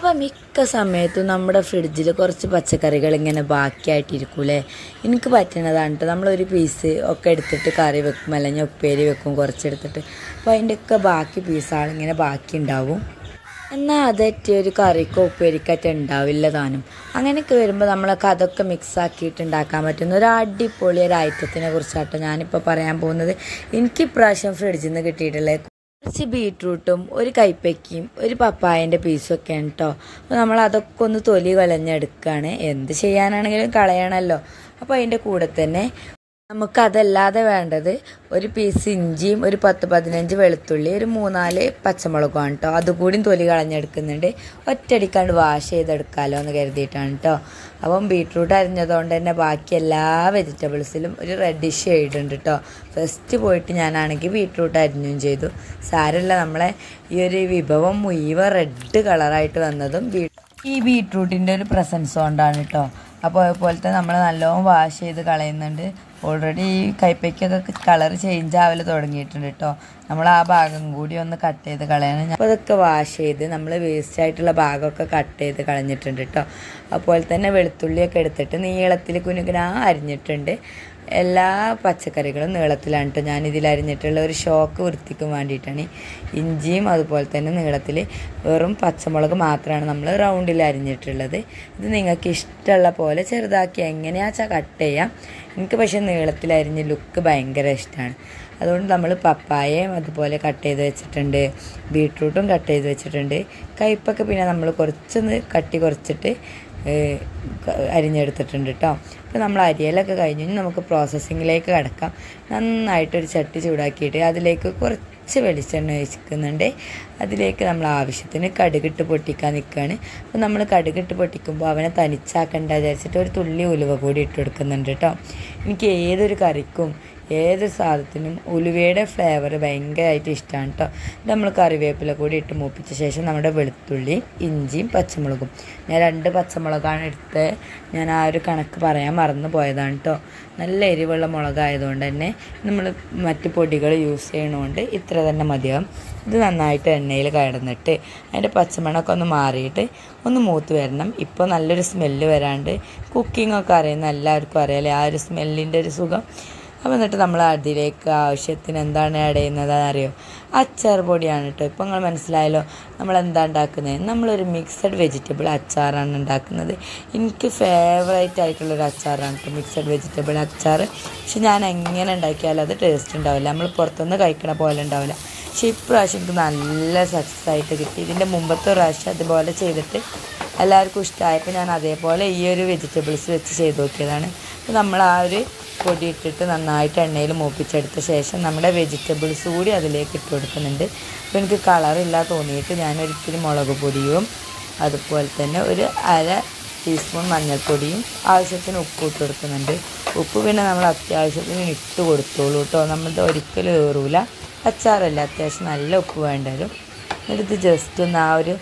അപ്പോൾ മിക്ക സമയത്തും നമ്മുടെ ഫ്രിഡ്ജിൽ കുറച്ച് പച്ചക്കറികൾ ഇങ്ങനെ ബാക്കിയായിട്ടിരിക്കൂലേ എനിക്ക് പറ്റുന്നതാണ് കേട്ടോ നമ്മളൊരു പീസ് ഒക്കെ എടുത്തിട്ട് കറി വെക്കും അല്ലെങ്കിൽ ഉപ്പേരി വെക്കും കുറച്ചെടുത്തിട്ട് അപ്പോൾ അതിൻ്റെയൊക്കെ ബാക്കി പീസാളിങ്ങനെ ബാക്കി ഉണ്ടാവും എന്നാൽ അതേറ്റ് ഒരു കറിക്കോ ഉപ്പേരിക്കറ്റ ഉണ്ടാവില്ല താനും അങ്ങനെയൊക്കെ വരുമ്പോൾ നമ്മളൊക്കെ അതൊക്കെ മിക്സ് ആക്കിയിട്ട് ഉണ്ടാക്കാൻ പറ്റുന്ന ഒരു അടിപൊളി ഒരു ഐറ്റത്തിനെ കുറിച്ചാട്ടോ ഞാനിപ്പോൾ പറയാൻ പോകുന്നത് എനിക്ക് ഇപ്രാവശ്യം ഫ്രിഡ്ജിൽ നിന്ന് കിട്ടിയിട്ടുള്ള കുറച്ച് ബീട്രൂട്ടും ഒരു കൈപ്പയ്ക്കയും ഒരു പപ്പായൻ്റെ പീസും ഒക്കെയാണ് കേട്ടോ അപ്പോൾ നമ്മൾ അതൊക്കെ ഒന്ന് തൊലി കളഞ്ഞെടുക്കുകയാണ് എന്ത് ചെയ്യാനാണെങ്കിലും കളയണമല്ലോ അപ്പോൾ അതിൻ്റെ കൂടെ തന്നെ നമുക്കതല്ലാതെ വേണ്ടത് ഒരു പീസ് ഇഞ്ചിയും ഒരു പത്ത് പതിനഞ്ച് വെളുത്തുള്ളി ഒരു മൂന്നാല് പച്ചമുളകുമാണ് കേട്ടോ അതുകൂടി തൊലി കളഞ്ഞെടുക്കുന്നുണ്ട് ഒറ്റയടിക്കാണ്ട് വാഷ് ചെയ്തെടുക്കാമല്ലോ എന്ന് കരുതിയിട്ടാണ് കേട്ടോ അപ്പം ബീട്രൂട്ട് അരിഞ്ഞതുകൊണ്ട് തന്നെ ബാക്കി എല്ലാ വെജിറ്റബിൾസിലും ഒരു റെഡിഷ് ഷെയ്ഡ് ഉണ്ട് കേട്ടോ ഫസ്റ്റ് പോയിട്ട് ഞാനാണെങ്കിൽ ബീട്രൂട്ട് അരിഞ്ഞും ചെയ്തു സാരമില്ല നമ്മളെ ഈ ഒരു വിഭവം മുഴുവൻ റെഡ് കളറായിട്ട് വന്നതും ബീ ഈ ബീട്രൂട്ടിൻ്റെ ഒരു പ്രസൻസ് കൊണ്ടാണ് കേട്ടോ അപ്പോൾ അതുപോലത്തെ നമ്മൾ നല്ലോണം വാഷ് ചെയ്ത് കളയുന്നുണ്ട് ഓൾറെഡി ഈ കൈപ്പയ്ക്കൊക്കെ കളർ ചേഞ്ച് ആവൽ തുടങ്ങിയിട്ടുണ്ട് കേട്ടോ നമ്മൾ ആ ഭാഗം കൂടി ഒന്ന് കട്ട് ചെയ്ത് കളയണം അപ്പോൾ അതൊക്കെ വാഷ് ചെയ്ത് നമ്മൾ വേസ്റ്റ് ആയിട്ടുള്ള ഭാഗമൊക്കെ കട്ട് ചെയ്ത് കളഞ്ഞിട്ടുണ്ട് കേട്ടോ അതുപോലെ തന്നെ വെളുത്തുള്ളിയൊക്കെ എടുത്തിട്ട് നീളത്തിൽ കുനുകുനാ അരിഞ്ഞിട്ടുണ്ട് എല്ലാ പച്ചക്കറികളും നീളത്തിലാണ് കേട്ടോ ഞാൻ ഇതിൽ അരിഞ്ഞിട്ടുള്ള ഒരു ഷോക്ക് വൃത്തിക്കും വേണ്ടിയിട്ടാണ് ഇഞ്ചിയും അതുപോലെ തന്നെ നീളത്തിൽ വെറും പച്ചമുളക് മാത്രമാണ് നമ്മൾ റൗണ്ടിൽ അരിഞ്ഞിട്ടുള്ളത് ഇത് നിങ്ങൾക്ക് ഇഷ്ടമുള്ള പോലെ ചെറുതാക്കി എങ്ങനെയാച്ചാൽ കട്ട് ചെയ്യാം എനിക്ക് പക്ഷേ നീളത്തിൽ അരിഞ്ഞ ലുക്ക് ഭയങ്കര ഇഷ്ടമാണ് അതുകൊണ്ട് നമ്മൾ പപ്പായയും അതുപോലെ കട്ട് ചെയ്ത് വെച്ചിട്ടുണ്ട് ബീട്രൂട്ടും കട്ട് ചെയ്ത് വെച്ചിട്ടുണ്ട് കയ്പ്പൊക്കെ പിന്നെ നമ്മൾ കുറച്ചൊന്ന് കട്ടി കുറച്ചിട്ട് അരിഞ്ഞെടുത്തിട്ടുണ്ട് കേട്ടോ അപ്പോൾ നമ്മൾ അരിയലൊക്കെ കഴിഞ്ഞ് ഇനി നമുക്ക് പ്രോസസ്സിങ്ങിലേക്ക് കിടക്കാം നന്നായിട്ടൊരു ചട്ടി ചൂടാക്കിയിട്ട് അതിലേക്ക് കുറച്ച് വെളിച്ചെണ്ണ ഒഴിക്കുന്നുണ്ട് അതിലേക്ക് നമ്മൾ ആവശ്യത്തിന് കടുകിട്ട് പൊട്ടിക്കാൻ നിൽക്കുകയാണ് അപ്പോൾ നമ്മൾ കടുകിട്ട് പൊട്ടിക്കുമ്പോൾ അവനെ തനിച്ചാക്കണ്ട വിചാരിച്ചിട്ട് ഒരു തുള്ളി ഉലുവ കൂടി ഇട്ട് കൊടുക്കുന്നുണ്ട് കേട്ടോ എനിക്ക് ഏതൊരു കറിക്കും ഏത് സാധനത്തിനും ഉലുവയുടെ ഫ്ലേവർ ഭയങ്കരമായിട്ട് ഇഷ്ടമാണ് കേട്ടോ നമ്മൾ കറിവേപ്പില കൂടി ഇട്ട് മൂപ്പിച്ച ശേഷം നമ്മുടെ വെളുത്തുള്ളി ഇഞ്ചിയും പച്ചമുളകും ഞാൻ രണ്ട് പച്ചമുളകാണ് എടുത്ത് ഞാൻ ആ ഒരു കണക്ക് പറയാൻ മറന്നു പോയതാണ് കേട്ടോ നല്ല എരിവുള്ള മുളകായതുകൊണ്ട് തന്നെ നമ്മൾ മറ്റ് പൊടികൾ യൂസ് ചെയ്യണതുകൊണ്ട് ഇത്ര തന്നെ മതിയാവും ഇത് നന്നായിട്ട് എണ്ണയിൽ കിടന്നിട്ട് അതിൻ്റെ പച്ചമണമൊക്കെ ഒന്ന് മാറിയിട്ട് ഒന്ന് മൂത്ത് വരണം ഇപ്പോൾ നല്ലൊരു സ്മെല്ല് വരാണ്ട് കുക്കിങ്ങൊക്കെ അറിയുന്ന എല്ലാവർക്കും അറിയാലേ ആ ഒരു സ്മെല്ലിൻ്റെ ഒരു സുഖം അപ്പോൾ എന്നിട്ട് നമ്മൾ അതിലേക്ക് ആവശ്യത്തിന് എന്താണ് ആഡ് ചെയ്യുന്നത് അറിയോ അച്ചാർ പൊടിയാണ് കേട്ടോ ഇപ്പോൾ നിങ്ങൾ മനസ്സിലായല്ലോ നമ്മൾ എന്താ ഉണ്ടാക്കുന്നത് നമ്മളൊരു മിക്സഡ് വെജിറ്റബിൾ അച്ചാറാണ് ഉണ്ടാക്കുന്നത് എനിക്ക് ഫേവറേറ്റ് ആയിട്ടുള്ളൊരു അച്ചാറാണ് കേട്ടോ മിക്സഡ് വെജിറ്റബിൾ അച്ചാർ പക്ഷെ ഞാൻ എങ്ങനെ ഉണ്ടാക്കിയാലും അത് ടേസ്റ്റ് ഉണ്ടാവില്ല നമ്മൾ പുറത്തുനിന്ന് കഴിക്കണ പോലെ ഉണ്ടാവില്ല പക്ഷെ ഇപ്രാവശ്യം എനിക്ക് നല്ല സക്സസ് ആയിട്ട് കിട്ടി ഇതിൻ്റെ മുമ്പത്തെ പ്രാവശ്യം അതുപോലെ ചെയ്തിട്ട് എല്ലാവർക്കും ഇഷ്ടമായപ്പോൾ ഞാൻ അതേപോലെ ഈ ഒരു വെജിറ്റബിൾസ് വെച്ച് ചെയ്ത് നോക്കിയതാണ് അപ്പോൾ നമ്മൾ ആ ഒരു പൊടി ഇട്ടിട്ട് നന്നായിട്ട് എണ്ണയിൽ മൂപ്പിച്ചെടുത്ത ശേഷം നമ്മുടെ വെജിറ്റബിൾസ് കൂടി അതിലേക്ക് ഇട്ട് കൊടുക്കുന്നുണ്ട് അപ്പോൾ എനിക്ക് കളറില്ല തോന്നിയിട്ട് ഞാൻ ഒരിത്തിരി മുളക് പൊടിയും അതുപോലെ തന്നെ ഒരു അര ടീസ്പൂൺ മഞ്ഞൾപ്പൊടിയും ആവശ്യത്തിന് ഉപ്പ് ഇട്ട് കൊടുക്കുന്നുണ്ട് ഉപ്പ് പിന്നെ നമ്മൾ അത്യാവശ്യത്തിന് ഇട്ട് കൊടുത്തോളൂ കേട്ടോ നമ്മളുടെ ഒരിക്കലും ഏറൂല അച്ചാറല്ല അത്യാവശ്യം നല്ല ഉപ്പ് വേണ്ട വരും എന്നിട്ട് ജസ്റ്റ് ഒന്ന് ആ ഒരു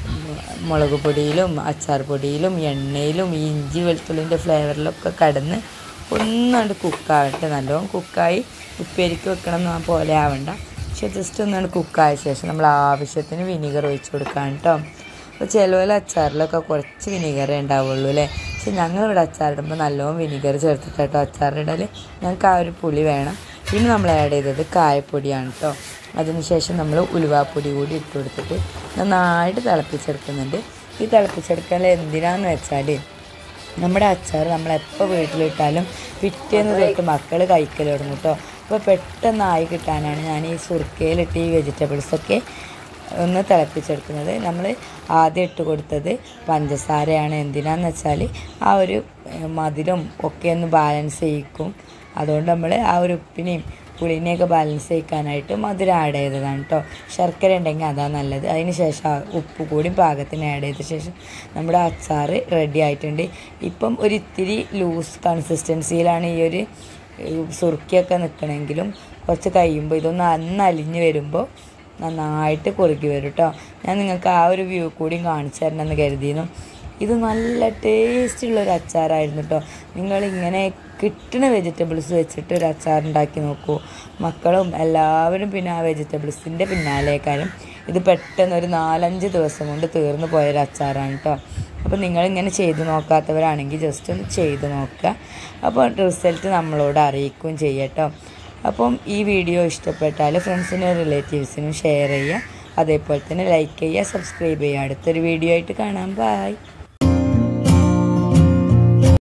മുളക് പൊടിയിലും അച്ചാർ പൊടിയിലും എണ്ണയിലും ഈ ഇഞ്ചി വെളുത്തുള്ളിൻ്റെ ഫ്ലേവറിലൊക്കെ കടന്ന് ഒന്നുകൊണ്ട് കുക്കാവട്ടെ നല്ലോണം കുക്കായി ഉപ്പേരിക്ക് വെക്കണം എന്ന പോലെ ആവണ്ട പക്ഷെ ജസ്റ്റ് ഒന്നുകൊണ്ട് കുക്കായ ശേഷം നമ്മൾ ആവശ്യത്തിന് വിനീഗർ ഒഴിച്ച് കൊടുക്കാം കേട്ടോ അപ്പോൾ ചിലവിൽ അച്ചാറിലൊക്കെ കുറച്ച് വിനീഗറേ ഉണ്ടാവുള്ളൂ അല്ലേ പക്ഷെ ഞങ്ങളിവിടെ അച്ചാറിടുമ്പോൾ നല്ലോണം വിനീഗർ ചേർത്തിട്ട് കേട്ടോ അച്ചാറിടൽ ഞങ്ങൾക്ക് ആ ഒരു പുളി വേണം പിന്നെ നമ്മൾ ആഡ് ചെയ്തത് കായപ്പൊടിയാണ് കേട്ടോ അതിനുശേഷം നമ്മൾ ഉലുവാപ്പൊടി കൂടി ഇട്ട് കൊടുത്തിട്ട് നന്നായിട്ട് തിളപ്പിച്ചെടുക്കുന്നുണ്ട് ഈ തിളപ്പിച്ചെടുക്കൽ എന്തിനാന്ന് വെച്ചാൽ നമ്മുടെ അച്ചാർ നമ്മൾ എപ്പോൾ വീട്ടിലിട്ടാലും പിറ്റേന്ന് തൊട്ട് മക്കൾ കഴിക്കൽ തുടങ്ങും കേട്ടോ അപ്പോൾ പെട്ടെന്ന് ആയി കിട്ടാനാണ് ഞാൻ ഈ സുർക്കയിലിട്ട് ഈ വെജിറ്റബിൾസൊക്കെ ഒന്ന് തിളപ്പിച്ചെടുക്കുന്നത് നമ്മൾ ആദ്യം ഇട്ട് കൊടുത്തത് പഞ്ചസാരയാണ് എന്തിനാന്ന് വെച്ചാൽ ആ ഒരു മധുരം ഒക്കെ ഒന്ന് ബാലൻസ് ചെയ്യിക്കും അതുകൊണ്ട് നമ്മൾ ആ ഒരു ഉപ്പിനെയും പുളിനെയൊക്കെ ബാലൻസ് ചെയ്യിക്കാനായിട്ട് മധുരം ആഡ് ചെയ്തതാണ് കേട്ടോ ശർക്കര ഉണ്ടെങ്കിൽ അതാണ് നല്ലത് അതിന് ശേഷം ആ ഉപ്പ് കൂടി പാകത്തിന് ആഡ് ചെയ്ത ശേഷം നമ്മുടെ അച്ചാർ റെഡി ആയിട്ടുണ്ട് ഇപ്പം ഒരു ഇത്തിരി ലൂസ് കൺസിസ്റ്റൻസിയിലാണ് ഈ ഒരു സുറുക്കിയൊക്കെ നിൽക്കണമെങ്കിലും കുറച്ച് കഴിയുമ്പോൾ ഇതൊന്ന് അന്നലിഞ്ഞ് വരുമ്പോൾ നന്നായിട്ട് കുറുക്കി വരും കേട്ടോ ഞാൻ നിങ്ങൾക്ക് ആ ഒരു വ്യൂ കൂടി കാണിച്ചു തരണമെന്ന് കരുതിയിരുന്നു ഇത് നല്ല ടേസ്റ്റുള്ള ഒരു അച്ചാറായിരുന്നു കേട്ടോ നിങ്ങളിങ്ങനെ കിട്ടുന്ന വെജിറ്റബിൾസ് വെച്ചിട്ട് ഒരു അച്ചാർ ഉണ്ടാക്കി നോക്കൂ മക്കളും എല്ലാവരും പിന്നെ ആ വെജിറ്റബിൾസിൻ്റെ പിന്നാലേക്കാരും ഇത് പെട്ടെന്ന് ഒരു നാലഞ്ച് ദിവസം കൊണ്ട് തീർന്നു പോയൊരു അച്ചാറാണ് കേട്ടോ അപ്പോൾ നിങ്ങളിങ്ങനെ ചെയ്ത് നോക്കാത്തവരാണെങ്കിൽ ജസ്റ്റ് ഒന്ന് ചെയ്ത് നോക്കുക അപ്പോൾ റിസൾട്ട് നമ്മളോട് അറിയിക്കുകയും ചെയ്യട്ടോ അപ്പം ഈ വീഡിയോ ഇഷ്ടപ്പെട്ടാൽ ഫ്രണ്ട്സിനും റിലേറ്റീവ്സിനും ഷെയർ ചെയ്യുക അതേപോലെ തന്നെ ലൈക്ക് ചെയ്യുക സബ്സ്ക്രൈബ് ചെയ്യുക അടുത്തൊരു വീഡിയോ ആയിട്ട് കാണാം ബായ്